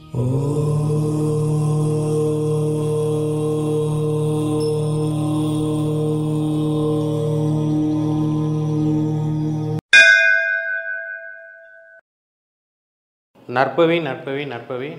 நற்பவி நற்பவி நற்பவி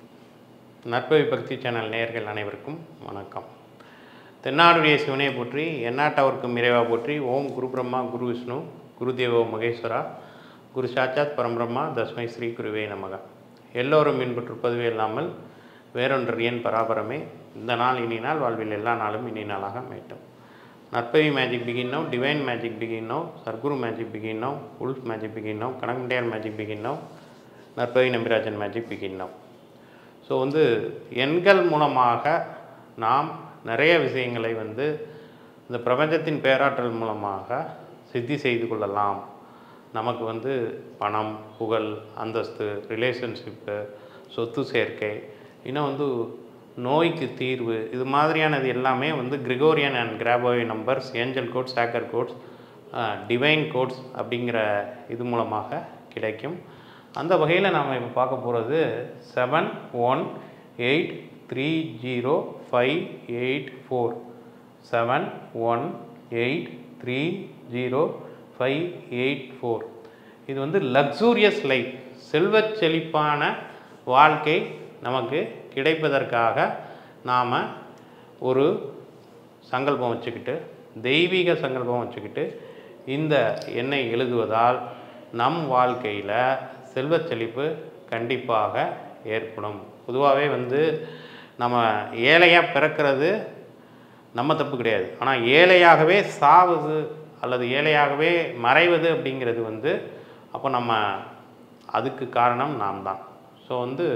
நற்பவி பக்தி சேனல் நேயர்கள் அனைவருக்கும் வணக்கம் தென்னாடுடைய சிவனை போற்றி எந்நாட்டவர்க்கும் இறைவா போற்றி ஓம் குரு பிரம்மா குரு விஷ்ணு குரு தேவோ மகேஸ்வரா குரு சாட்சாத் பரம்பிரம்மா தஸ்மை ஸ்ரீ குருவே நமக எல்லோரும் பின்பற்றுப்பதுவே இல்லாமல் வேறொன்று ஏன் பராபரமே இந்த நாள் இனி நாள் வாழ்வில் எல்லா நாளும் இனி நாளாக மேட்டும் நற்பவி magic begin now divine magic begin now சர்க்குரு magic begin now wolf magic begin now கனகண்டியார் மேஜிக் பிகின் நோ நற்பவி நம்பிராஜன் மேஜிக் பிகின் நோ ஸோ வந்து எண்கள் மூலமாக நாம் நிறைய விஷயங்களை வந்து இந்த பிரபஞ்சத்தின் பேராற்றல் மூலமாக சித்தி செய்து கொள்ளலாம் நமக்கு வந்து பணம் புகழ் அந்தஸ்து ரிலேஷன்ஷிப்பு சொத்து சேர்க்கை இன்னும் வந்து நோய்க்கு தீர்வு இது மாதிரியானது எல்லாமே வந்து Gregorian and Grabovoi numbers angel codes hacker codes divine codes அப்படிங்கிற இது மூலமாக கிடைக்கும் அந்த வகையில் நாம் இப்போ பார்க்க போகிறது seven one eight three zero five eight four seven one eight three zero five eight four இது வந்து லக்ஸூரியஸ் லைஃப் செல்வச் செழிப்பான வாழ்க்கை நமக்கு கிடைப்பதற்காக நாம் ஒரு சங்கல்பம் வச்சுக்கிட்டு தெய்வீக சங்கல்பம் வச்சுக்கிட்டு இந்த எண்ணை எழுதுவதால் நம் வாழ்க்கையில் செல்வச் செழிப்பு கண்டிப்பாக ஏற்படும் பொதுவாகவே வந்து நம்ம ஏழையாக பிறக்கிறது நம்ம தப்பு கிடையாது ஆனால் ஏழையாகவே சாவது அல்லது ஏழையாகவே மறைவது அப்படிங்கிறது வந்து அப்போ நம்ம அதுக்கு காரணம் நாம் தான் ஸோ வந்து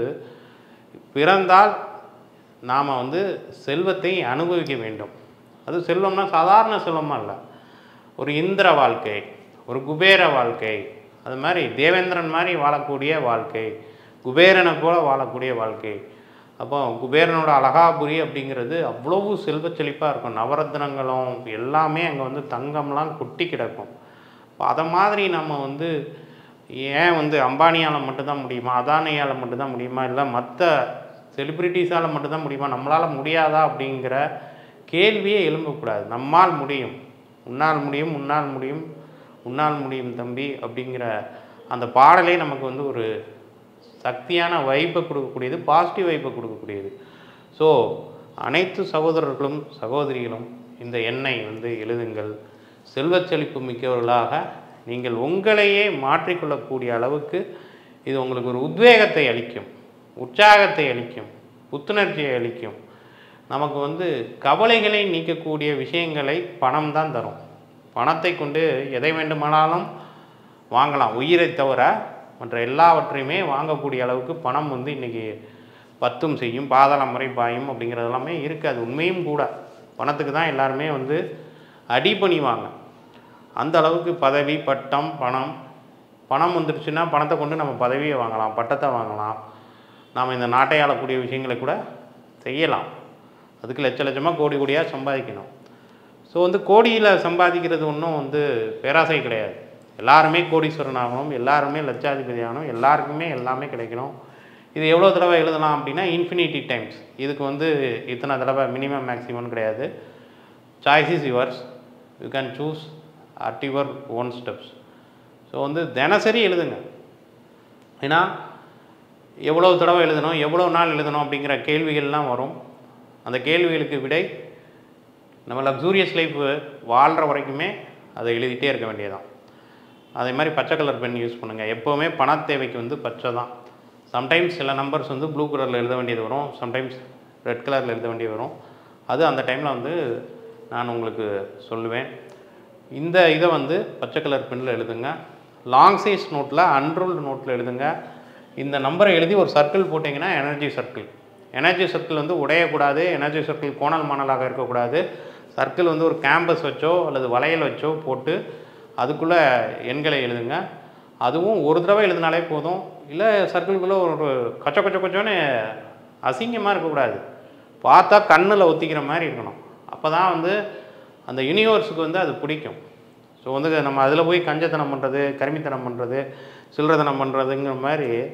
பிறந்தால் நாம் வந்து செல்வத்தை அனுபவிக்க வேண்டும் அது செல்வம்னா சாதாரண செல்வமாக இல்லை ஒரு இந்திர வாழ்க்கை ஒரு குபேர வாழ்க்கை அது மாதிரி தேவேந்திரன் மாதிரி வாழக்கூடிய வாழ்க்கை குபேரனை போல வாழக்கூடிய வாழ்க்கை அப்போ குபேரனோட அழகாபுரி அப்படிங்கிறது அவ்வளவு செல்வச் செழிப்பாக இருக்கும் நவரத்னங்களும் எல்லாமே அங்கே வந்து தங்கம்லாம் கொட்டி கிடக்கும் அப்போ அதை மாதிரி நம்ம வந்து ஏன் வந்து அம்பானியால் மட்டும்தான் முடியுமா அதானியால் மட்டும்தான் முடியுமா இல்லை மற்ற செலிப்ரிட்டிஸால் மட்டும்தான் முடியுமா நம்மளால் முடியாதா அப்படிங்கிற கேள்வியே எழும்பக்கூடாது நம்மால் முடியும் உன்னால் முடியும் உன்னால் முடியும் உன்னால் முடியும் தம்பி அப்படிங்கிற அந்த பாடலே நமக்கு வந்து ஒரு சக்தியான வைப்பை கொடுக்கக்கூடியது பாசிட்டிவ் வைப்பை கொடுக்கக்கூடியது ஸோ அனைத்து சகோதரர்களும் சகோதரிகளும் இந்த எண்ணெய் வந்து எழுதுங்கள் செல்வச் செழிப்பு மிக்கவர்களாக நீங்கள் உங்களையே மாற்றிக்கொள்ளக்கூடிய அளவுக்கு இது உங்களுக்கு ஒரு உத்வேகத்தை அளிக்கும் உற்சாகத்தை அளிக்கும் புத்துணர்ச்சியை அளிக்கும் நமக்கு வந்து கவலைகளை நீக்கக்கூடிய விஷயங்களை பணம் தான் தரும் பணத்தை கொண்டு எதை வேண்டுமானாலும் வாங்கலாம் உயிரை தவிர மற்ற எல்லாவற்றையுமே வாங்கக்கூடிய அளவுக்கு பணம் வந்து இன்றைக்கி பத்தும் செய்யும் பாதாளம் முறை பாயும் அப்படிங்கிறது எல்லாமே இருக்குது அது உண்மையும் கூட பணத்துக்கு தான் எல்லாருமே வந்து அடிபணிவாங்க அந்த அளவுக்கு பதவி பட்டம் பணம் பணம் வந்துருச்சுன்னா பணத்தை கொண்டு நம்ம பதவியை வாங்கலாம் பட்டத்தை வாங்கலாம் நாம் இந்த நாட்டை ஆளக்கூடிய விஷயங்களை கூட செய்யலாம் அதுக்கு லட்ச லட்சமாக கோடி கோடியாக சம்பாதிக்கணும் ஸோ வந்து கோடியில் சம்பாதிக்கிறது ஒன்றும் வந்து பேராசை கிடையாது எல்லாருமே கோடீஸ்வரன் ஆகணும் எல்லாருமே லட்சாதிபதி ஆகணும் எல்லாருக்குமே எல்லாமே கிடைக்கணும் இது எவ்வளோ தடவை எழுதலாம் அப்படின்னா இன்ஃபினிட்டி டைம்ஸ் இதுக்கு வந்து இத்தனை தடவை மினிமம் மேக்ஸிமம் கிடையாது choice is yours you can choose at your own steps so வந்து தினசரி எழுதுங்க ஏன்னா எவ்வளோ தடவை எழுதணும் எவ்வளோ நாள் எழுதணும் அப்படிங்கிற கேள்விகள்லாம் வரும் அந்த கேள்விகளுக்கு விடை நம்ம லக்ஸூரியஸ் லைஃப் வாழ்கிற வரைக்குமே அதை எழுதிட்டே இருக்க வேண்டியதான் அதே மாதிரி பச்சை கலர் பென் யூஸ் பண்ணுங்கள் எப்போவுமே பண தேவைக்கு வந்து பச்சை தான் சம்டைம்ஸ் சில நம்பர்ஸ் வந்து ப்ளூ கலரில் எழுத வேண்டியது வரும் சம்டைம்ஸ் ரெட் கலரில் எழுத வேண்டியது வரும் அது அந்த டைமில் வந்து நான் உங்களுக்கு சொல்லுவேன் இந்த இதை வந்து பச்சை கலர் பெண்ணில் எழுதுங்க லாங் சைஸ் நோட்டில் அன்ரூல்டு நோட்டில் எழுதுங்க இந்த நம்பரை எழுதி ஒரு சர்க்கிள் போட்டிங்கன்னா எனர்ஜி சர்க்கிள் எனர்ஜி சர்க்கிள் வந்து உடையக்கூடாது எனர்ஜி சர்க்கிள் கோணல் மாணலாக இருக்கக்கூடாது சர்க்கிள் வந்து ஒரு கேம்பஸ் வச்சோ அல்லது வளையல் வச்சோ போட்டு அதுக்குள்ளே எண்களை எழுதுங்க அதுவும் ஒரு தடவை எழுதினாலே போதும் இல்லை சர்க்கிள்குள்ளே ஒரு கொச்ச கொச்ச கொச்சோன்னு அசிங்கமாக இருக்கக்கூடாது பார்த்தா கண்ணில் ஒத்திக்கிற மாதிரி இருக்கணும் அப்போ தான் வந்து அந்த யூனிவர்ஸுக்கு வந்து அது பிடிக்கும் ஸோ வந்து நம்ம அதில் போய் கஞ்சத்தனம் பண்ணுறது கருமித்தனம் பண்ணுறது சில்லறத்தனம் பண்ணுறதுங்கிற மாதிரி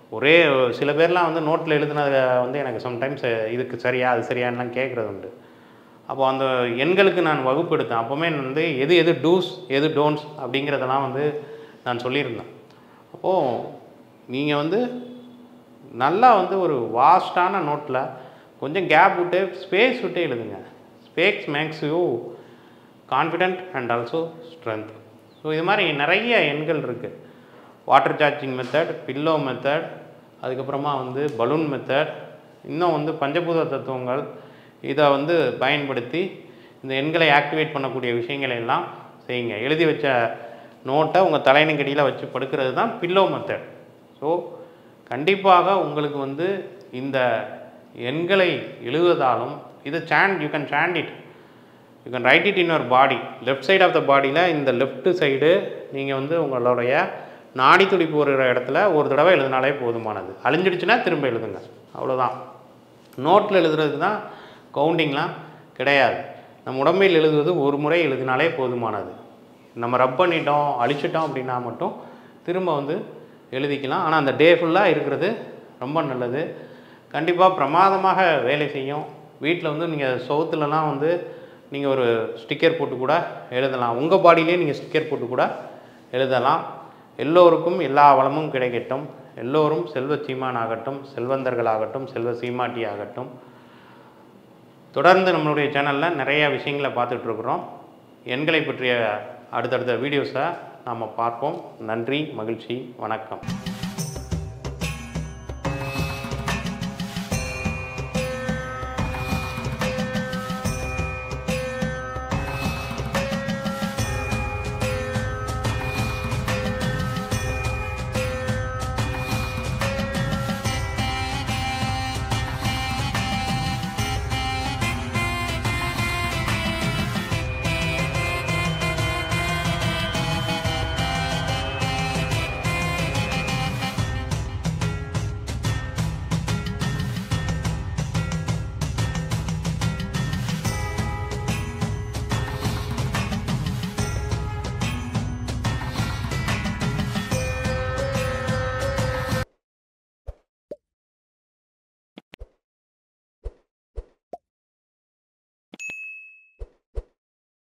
ஒரே சில பேர்லாம் வந்து நோட்டில் எழுதுனதை வந்து எனக்கு சம்டைம்ஸ் இதுக்கு சரியா அது சரியான்லாம் கேட்குறது உண்டு அப்போ அந்த எண்களுக்கு நான் வகுப்பு எடுத்தேன் அப்போவுமே வந்து எது எது டூஸ் எது டோன்ஸ் அப்படிங்கிறதெல்லாம் வந்து நான் சொல்லியிருந்தேன் அப்போது நீங்கள் வந்து நல்லா வந்து ஒரு வாஸ்டான நோட்டில் கொஞ்சம் கேப் விட்டு ஸ்பேஸ் விட்டு எழுதுங்க space makes you confident and also strength so இது மாதிரி நிறைய எண்கள் இருக்குது water charging method pillow method அதுக்கப்புறமா வந்து பலூன் மெத்தட் இன்னும் வந்து பஞ்சபூத தத்துவங்கள் இதை வந்து பயன்படுத்தி இந்த எண்களை ஆக்டிவேட் பண்ணக்கூடிய விஷயங்களை எல்லாம் செய்யுங்க எழுதி வச்ச நோட்டை உங்கள் தலையணைக்கடியில் வச்சு படுக்கிறது தான் பில்லோ மெத்தட் ஸோ கண்டிப்பாக உங்களுக்கு வந்து இந்த எண்களை எழுதுவதாலும் இது chant you can chant it you can write it in your body left side of the பாடியில் இந்த லெஃப்ட் சைடு நீங்கள் வந்து உங்களுடைய நாடி துடிப்பு ஒரு இடத்துல ஒரு தடவை எழுதினாலே போதுமானது அழிஞ்சிடுச்சுன்னா திரும்ப எழுதுங்க அவ்வளோதான் நோட்டில் எழுதுறதுக்கு தான் கவுண்டிங்லாம் கிடையாது நம்ம உடம்பில் எழுதுவது ஒரு முறை எழுதினாலே போதுமானது நம்ம ரப் பண்ணிட்டோம் அழிச்சிட்டோம் அப்படின்னா மட்டும் திரும்ப வந்து எழுதிக்கலாம் ஆனால் அந்த டே ஃபுல்லாக இருக்கிறது ரொம்ப நல்லது கண்டிப்பாக பிரமாதமாக வேலை செய்யும் வீட்டில் வந்து நீங்கள் சவுத்துலலாம் வந்து நீங்கள் ஒரு ஸ்டிக்கர் போட்டு கூட எழுதலாம் உங்கள் பாடியிலே நீங்கள் ஸ்டிக்கர் போட்டு கூட எழுதலாம் எல்லோருக்கும் எல்லா வளமும் கிடைக்கட்டும் எல்லோரும் செல்வ சீமான் ஆகட்டும் செல்வந்தர்களாகட்டும் செல்வ சீமாட்டி ஆகட்டும் தொடர்ந்து நம்மளுடைய சேனலில் நிறைய விஷயங்களை பார்த்துட்ருக்குறோம் எண்களை பற்றிய அடுத்தடுத்த வீடியோஸை நாம் பார்ப்போம் நன்றி மகிழ்ச்சி வணக்கம்